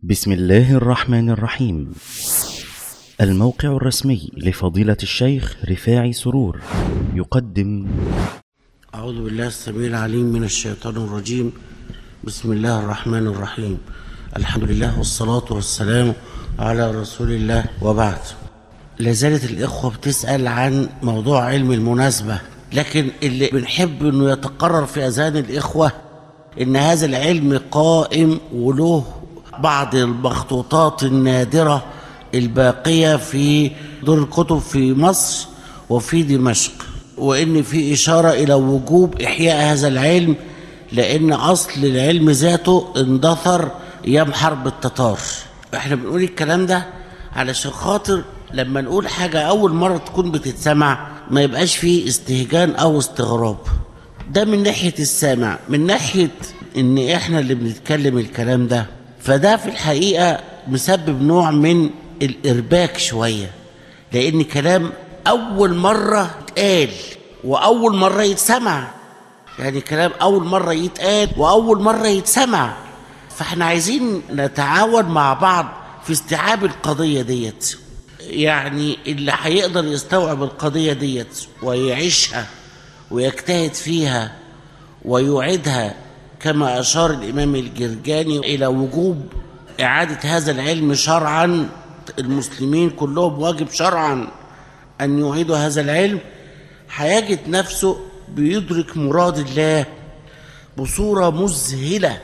بسم الله الرحمن الرحيم الموقع الرسمي لفضيلة الشيخ رفاعي سرور يقدم أعوذ بالله السميع العليم من الشيطان الرجيم بسم الله الرحمن الرحيم الحمد لله والصلاة والسلام على رسول الله وبعد لازالت الإخوة بتسأل عن موضوع علم المناسبة لكن اللي بنحب أنه يتقرر في أذهان الإخوة أن هذا العلم قائم وله بعض المخطوطات النادرة الباقية في دور الكتب في مصر وفي دمشق وإن في إشارة إلى وجوب إحياء هذا العلم لأن أصل العلم ذاته اندثر أيام حرب التتار إحنا بنقول الكلام ده علشان خاطر لما نقول حاجة أول مرة تكون بتتسمع ما يبقاش فيه استهجان أو استغراب ده من ناحية السامع من ناحية إن إحنا اللي بنتكلم الكلام ده فده في الحقيقة مسبب نوع من الإرباك شوية لأن كلام أول مرة يتقال وأول مرة يتسمع يعني كلام أول مرة يتقال وأول مرة يتسمع فاحنا عايزين نتعاون مع بعض في استيعاب القضية ديت يعني اللي هيقدر يستوعب القضية ديت ويعيشها ويجتهد فيها ويعيدها كما أشار الإمام الجرجاني إلى وجوب إعادة هذا العلم شرعا المسلمين كلهم واجب شرعا أن يعيدوا هذا العلم هيجد نفسه بيدرك مراد الله بصورة مذهلة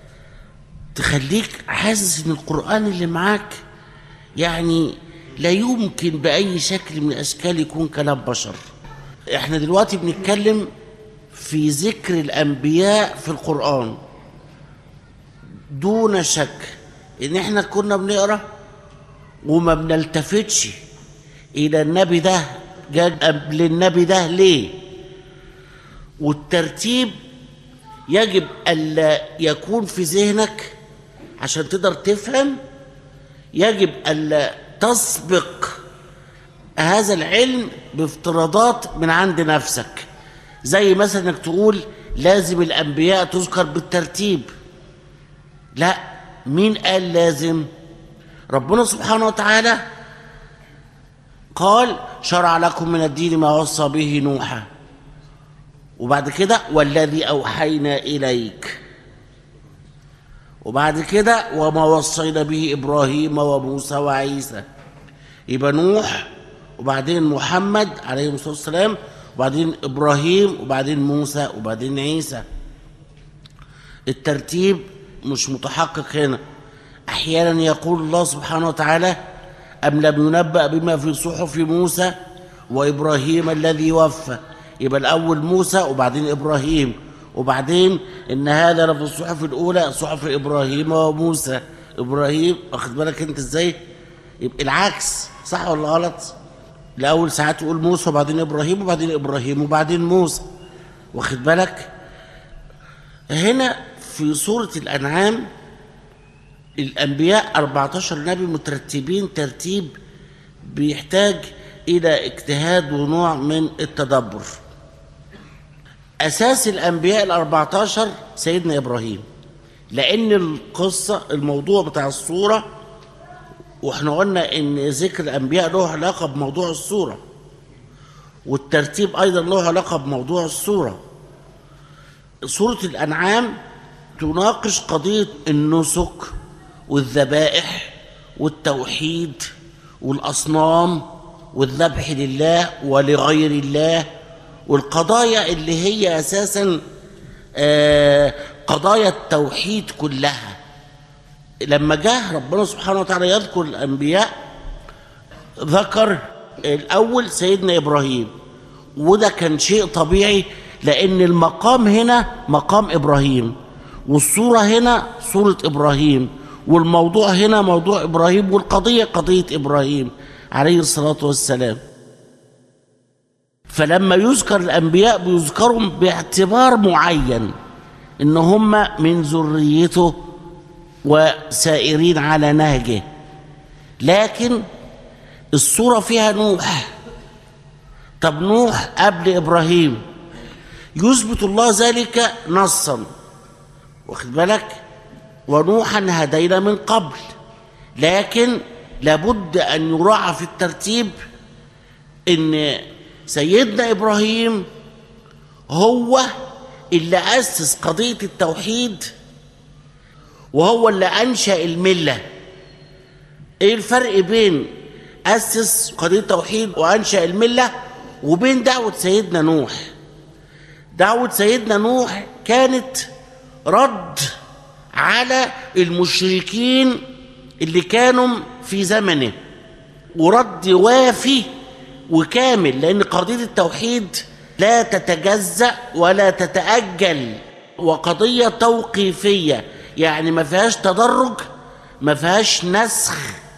تخليك حاسس ان القرآن اللي معاك يعني لا يمكن بأي شكل من الأشكال يكون كلام بشر احنا دلوقتي بنتكلم في ذكر الأنبياء في القرآن دون شك ان احنا كنا بنقرأ وما بنلتفتش إلى النبي ده جاء قبل النبي ده ليه والترتيب يجب ألا يكون في ذهنك عشان تقدر تفهم يجب ألا تسبق هذا العلم بافتراضات من عند نفسك زي مثلا انك تقول لازم الأنبياء تذكر بالترتيب لا مين قال لازم ربنا سبحانه وتعالى قال شرع لكم من الدين ما وصى به نوحا وبعد كده والذي أوحينا إليك وبعد كده وما وصينا به إبراهيم وموسى وعيسى يبقى نوح وبعدين محمد عليه الصلاة والسلام وبعدين إبراهيم وبعدين موسى وبعدين عيسى الترتيب مش متحقق هنا أحيانا يقول الله سبحانه وتعالى أم لم ينبأ بما في صحف موسى وإبراهيم الذي وفى يبقى الأول موسى وبعدين إبراهيم وبعدين إن هذا لفي الصحف الأولى صحف إبراهيم وموسى إبراهيم واخد بالك أنت إزاي يبقى العكس صح ولا غلط الأول ساعات تقول موسى وبعدين إبراهيم وبعدين إبراهيم وبعدين موسى واخد بالك هنا في سورة الأنعام الأنبياء 14 نبي مترتبين ترتيب بيحتاج إلى اجتهاد ونوع من التدبر أساس الأنبياء الأربعة عشر سيدنا إبراهيم لأن القصة الموضوع بتاع الصورة وإحنا قلنا إن ذكر الأنبياء له علاقة بموضوع الصورة والترتيب أيضا له علاقة بموضوع الصورة سورة الأنعام تناقش قضية النسك والذبائح والتوحيد والأصنام والذبح لله ولغير الله والقضايا اللي هي أساسا قضايا التوحيد كلها لما جاء ربنا سبحانه وتعالى يذكر الأنبياء ذكر الأول سيدنا إبراهيم وده كان شيء طبيعي لأن المقام هنا مقام إبراهيم والصورة هنا صورة إبراهيم والموضوع هنا موضوع إبراهيم والقضية قضية إبراهيم عليه الصلاة والسلام فلما يذكر الأنبياء بيذكرهم باعتبار معين إن هم من ذريته وسائرين على نهجه لكن الصورة فيها نوح طب نوح قبل إبراهيم يثبت الله ذلك نصا واخد بالك ونوحا هدينا من قبل لكن لابد ان يراعى في الترتيب ان سيدنا ابراهيم هو اللي اسس قضيه التوحيد وهو اللي انشا المله ايه الفرق بين اسس قضيه التوحيد وانشا المله وبين دعوه سيدنا نوح دعوه سيدنا نوح كانت رد على المشركين اللي كانوا في زمنه ورد وافي وكامل لان قضيه التوحيد لا تتجزا ولا تتاجل وقضيه توقيفيه يعني ما فيهاش تدرج ما فيهاش نسخ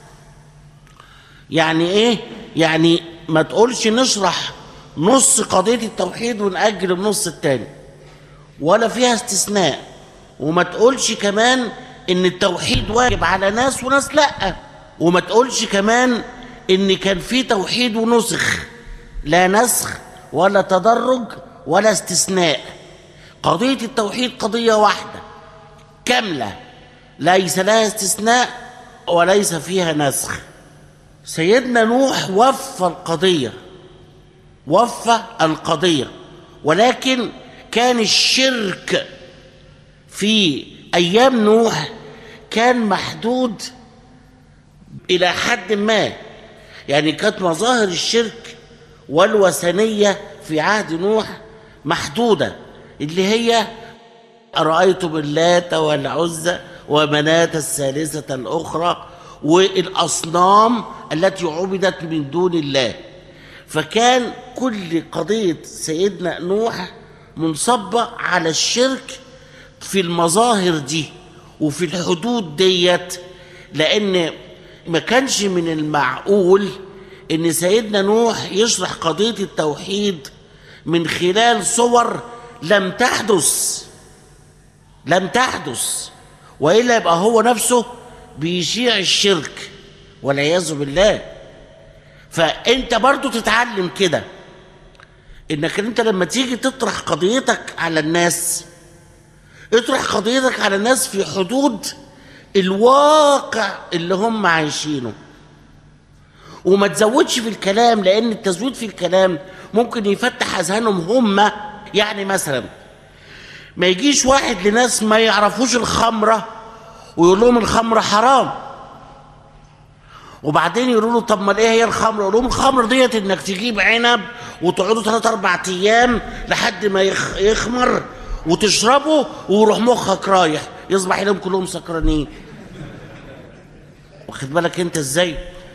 يعني ايه يعني ما تقولش نشرح نص قضيه التوحيد ونأجل النص التاني ولا فيها استثناء وما تقولش كمان ان التوحيد واجب على ناس وناس لا وما تقولش كمان ان كان في توحيد ونسخ لا نسخ ولا تدرج ولا استثناء قضيه التوحيد قضيه واحده كامله ليس لها استثناء وليس فيها نسخ سيدنا نوح وفى القضيه وفى القضيه ولكن كان الشرك في ايام نوح كان محدود الى حد ما يعني كانت مظاهر الشرك والوثنيه في عهد نوح محدوده اللي هي ارايتم اللات والعزى ومناه الثالثه الاخرى والاصنام التي عبدت من دون الله فكان كل قضيه سيدنا نوح منصبه على الشرك في المظاهر دي وفي الحدود ديت لان ما كانش من المعقول ان سيدنا نوح يشرح قضيه التوحيد من خلال صور لم تحدث لم تحدث والا يبقى هو نفسه بيشيع الشرك والعياذ بالله فانت برضو تتعلم كده انك انت لما تيجي تطرح قضيتك على الناس اطرح قضيتك على الناس في حدود الواقع اللي هم عايشينه وما تزودش في الكلام لان التزويد في الكلام ممكن يفتح اذهانهم هم يعني مثلا ما يجيش واحد لناس ما يعرفوش الخمره ويقول لهم الخمره حرام وبعدين يقولوا له طب ما ايه هي الخمر؟ يقول لهم الخمر ديت انك تجيب عنب وتقعدوا ثلاث اربع ايام لحد ما يخ يخمر وتشربه ويروح مخك رايح يصبح يوم كلهم سكرانين واخد بالك انت ازاي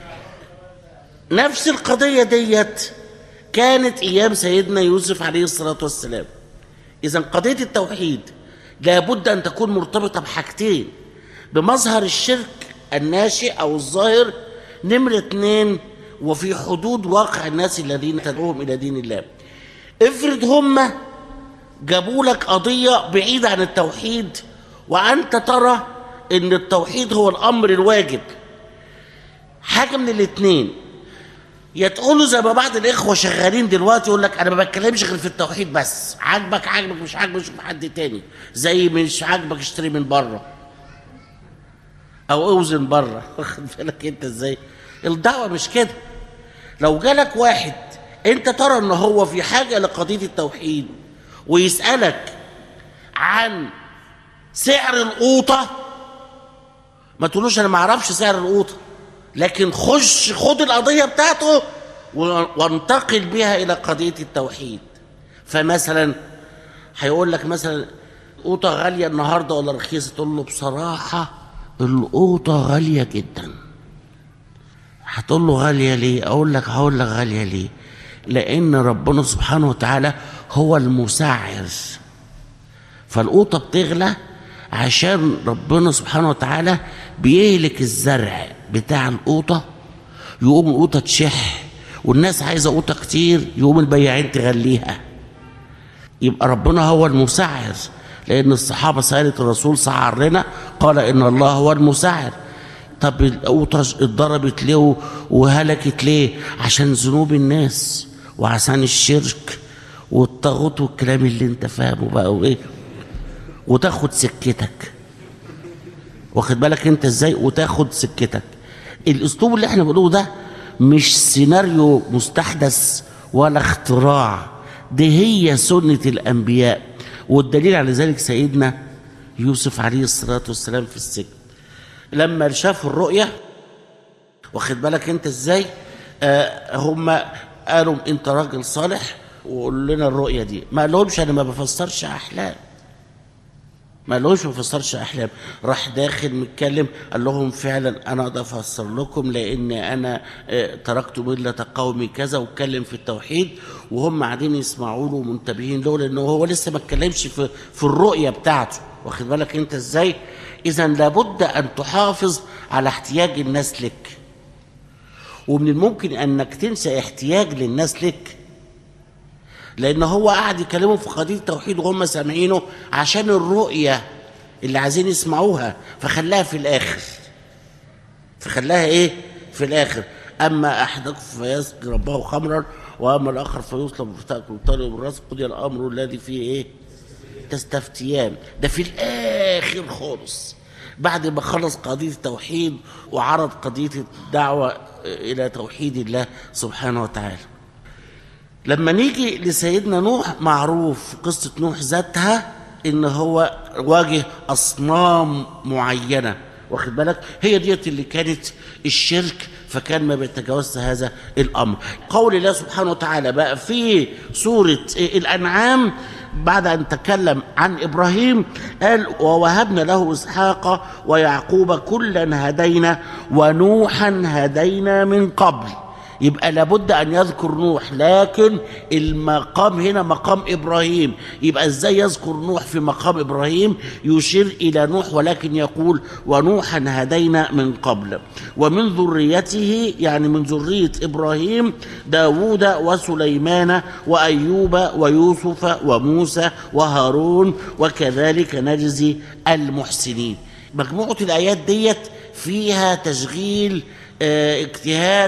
نفس القضيه ديت كانت ايام سيدنا يوسف عليه الصلاه والسلام اذا قضيه التوحيد لابد ان تكون مرتبطه بحاجتين بمظهر الشرك الناشئ او الظاهر نمره اتنين وفي حدود واقع الناس الذين تدعوهم الى دين الله افرض هم جابوا لك قضيه بعيده عن التوحيد وانت ترى ان التوحيد هو الامر الواجب حاجه من الاثنين يا تقولوا زي ما بعض الاخوه شغالين دلوقتي يقول لك انا ما بتكلمش غير في التوحيد بس عاجبك عاجبك مش عاجبك شوف حد تاني زي مش عاجبك اشتري من بره او اوزن بره واخد بالك انت ازاي الدعوه مش كده لو جالك واحد انت ترى ان هو في حاجه لقضيه التوحيد ويسالك عن سعر القوطه ما تقولوش انا ما اعرفش سعر القوطه لكن خش خد القضيه بتاعته وانتقل بها الى قضيه التوحيد فمثلا هيقول لك مثلا قوطه غاليه النهارده ولا رخيصه تقول له بصراحه القوطه غاليه جدا هتقول له غاليه ليه اقول لك هقول لك غاليه ليه لان ربنا سبحانه وتعالى هو المسعر فالقوطه بتغلى عشان ربنا سبحانه وتعالى بيهلك الزرع بتاع القوطه يقوم القوطه تشح والناس عايزه قوطه كتير يقوم البياعين تغليها يبقى ربنا هو المسعر لان الصحابه سالت الرسول سعر لنا قال ان الله هو المسعر طب القوطه اتضربت ليه وهلكت ليه عشان ذنوب الناس وعشان الشرك والطاغوت والكلام اللي انت فاهمه بقى وايه وتاخد سكتك واخد بالك انت ازاي وتاخد سكتك الاسلوب اللي احنا بنقوله ده مش سيناريو مستحدث ولا اختراع دي هي سنة الأنبياء والدليل على ذلك سيدنا يوسف عليه الصلاة والسلام في السجن لما شافوا الرؤية واخد بالك انت ازاي آه هم قالوا انت راجل صالح وقول لنا الرؤية دي ما قالهمش انا ما بفسرش احلام ما قالوش ما بفسرش احلام راح داخل متكلم قال لهم فعلا انا اقدر افسر لكم لان انا آه، تركت مله قومي كذا واتكلم في التوحيد وهم قاعدين يسمعوا له ومنتبهين له لانه هو لسه ما اتكلمش في في الرؤيه بتاعته واخد بالك انت ازاي اذا لابد ان تحافظ على احتياج الناس لك ومن الممكن انك تنسى احتياج للناس لك لان هو قاعد يكلمهم في قضيه التوحيد وهم سامعينه عشان الرؤيه اللي عايزين يسمعوها فخلاها في الاخر فخلاها ايه في الاخر اما احدكم فيسقي ربه خمرا واما الاخر فيصلب فتاكل طالب الراس قضي الامر الذي فيه ايه تستفتيان ده في الاخر خالص بعد ما خلص قضيه التوحيد وعرض قضيه الدعوه الى توحيد الله سبحانه وتعالى لما نيجي لسيدنا نوح معروف قصة نوح ذاتها ان هو واجه اصنام معينة واخد بالك هي ديت اللي كانت الشرك فكان ما بيتجاوزش هذا الامر قول الله سبحانه وتعالى بقى في سورة الانعام بعد ان تكلم عن ابراهيم قال ووهبنا له اسحاق ويعقوب كلا هدينا ونوحا هدينا من قبل يبقى لابد ان يذكر نوح لكن المقام هنا مقام ابراهيم يبقى ازاي يذكر نوح في مقام ابراهيم يشير الى نوح ولكن يقول ونوحا هدينا من قبل ومن ذريته يعني من ذريه ابراهيم داوود وسليمان وايوب ويوسف وموسى وهارون وكذلك نجزي المحسنين مجموعه الايات ديت فيها تشغيل اه اجتهاد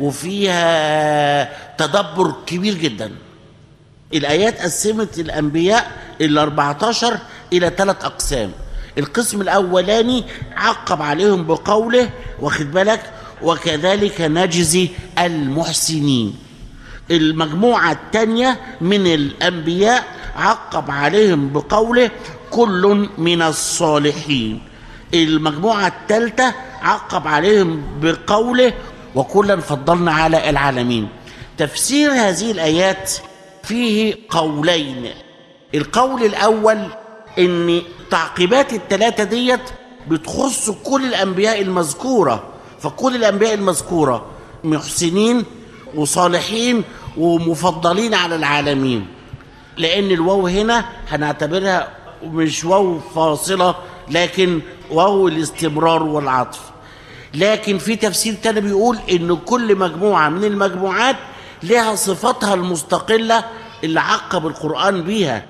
وفيها تدبر كبير جدا الآيات قسمت الأنبياء ال 14 إلى ثلاث أقسام القسم الأولاني عقب عليهم بقوله واخد بالك وكذلك نجزي المحسنين المجموعة الثانية من الأنبياء عقب عليهم بقوله كل من الصالحين المجموعة الثالثة عقب عليهم بقوله وكلا فضلنا على العالمين تفسير هذه الآيات فيه قولين القول الأول إن تعقيبات الثلاثة ديت بتخص كل الأنبياء المذكورة فكل الأنبياء المذكورة محسنين وصالحين ومفضلين على العالمين لأن الواو هنا هنعتبرها مش واو فاصلة لكن واو الاستمرار والعطف لكن في تفسير تاني بيقول ان كل مجموعه من المجموعات لها صفاتها المستقله اللي عقب القران بيها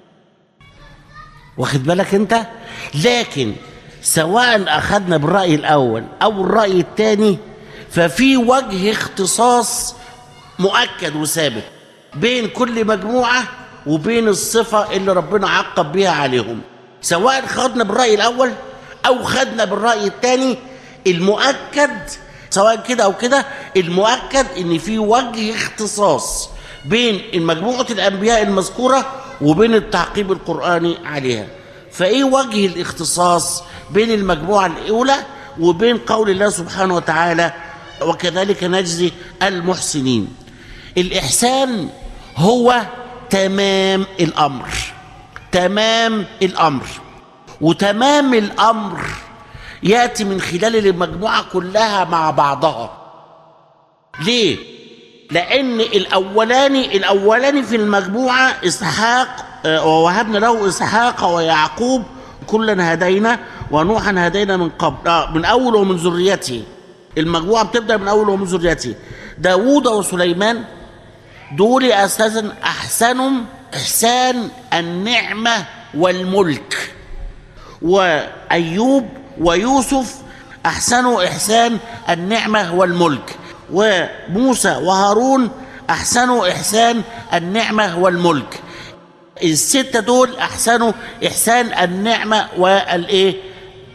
واخد بالك انت لكن سواء اخذنا بالراي الاول او الراي الثاني ففي وجه اختصاص مؤكد وثابت بين كل مجموعه وبين الصفه اللي ربنا عقب بيها عليهم سواء خدنا بالراي الاول او خدنا بالراي الثاني المؤكد سواء كده او كده المؤكد ان في وجه اختصاص بين مجموعه الانبياء المذكوره وبين التعقيب القراني عليها فايه وجه الاختصاص بين المجموعه الاولى وبين قول الله سبحانه وتعالى وكذلك نجزي المحسنين الاحسان هو تمام الامر تمام الامر وتمام الامر ياتي من خلال المجموعه كلها مع بعضها ليه لان الاولاني الاولاني في المجموعه اسحاق آه، ووهبنا له اسحاق ويعقوب كلا هدينا ونوحا هدينا من قبل آه من اول ومن ذريته المجموعه بتبدا من اول ومن ذريته داوود وسليمان دول اساسا احسنهم احسان النعمه والملك وايوب ويوسف احسنوا احسان النعمه والملك وموسى وهارون احسنوا احسان النعمه والملك الستة دول أحسنوا إحسان النعمة والإيه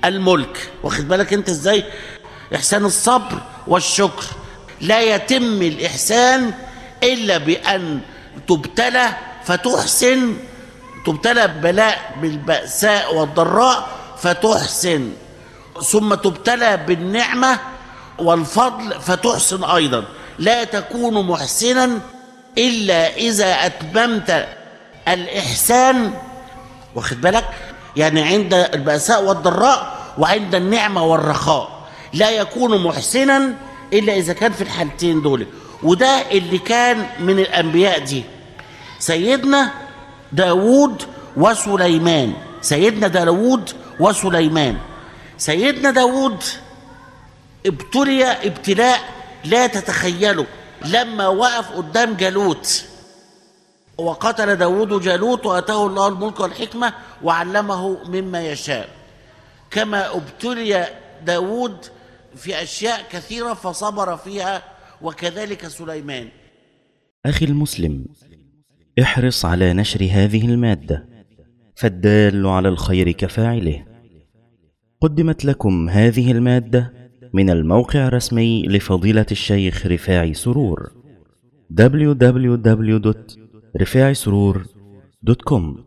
الملك واخد بالك انت ازاي احسان الصبر والشكر لا يتم الاحسان الا بان تبتلى فتحسن تبتلى ببلاء بالبأساء والضراء فتحسن ثم تبتلى بالنعمة والفضل فتحسن أيضا لا تكون محسنا إلا إذا أتممت الإحسان واخد بالك يعني عند البأساء والضراء وعند النعمة والرخاء لا يكون محسنا إلا إذا كان في الحالتين دول وده اللي كان من الأنبياء دي سيدنا داود وسليمان سيدنا داود وسليمان سيدنا داود ابتلي ابتلاء لا تتخيله لما وقف قدام جالوت وقتل داود جالوت وأتاه الله الملك والحكمة وعلمه مما يشاء كما ابتلي داود في أشياء كثيرة فصبر فيها وكذلك سليمان أخي المسلم احرص على نشر هذه المادة فالدال على الخير كفاعله قدمت لكم هذه المادة من الموقع الرسمي لفضيلة الشيخ رفاعي سرور www.رفاعي سرور دوت كوم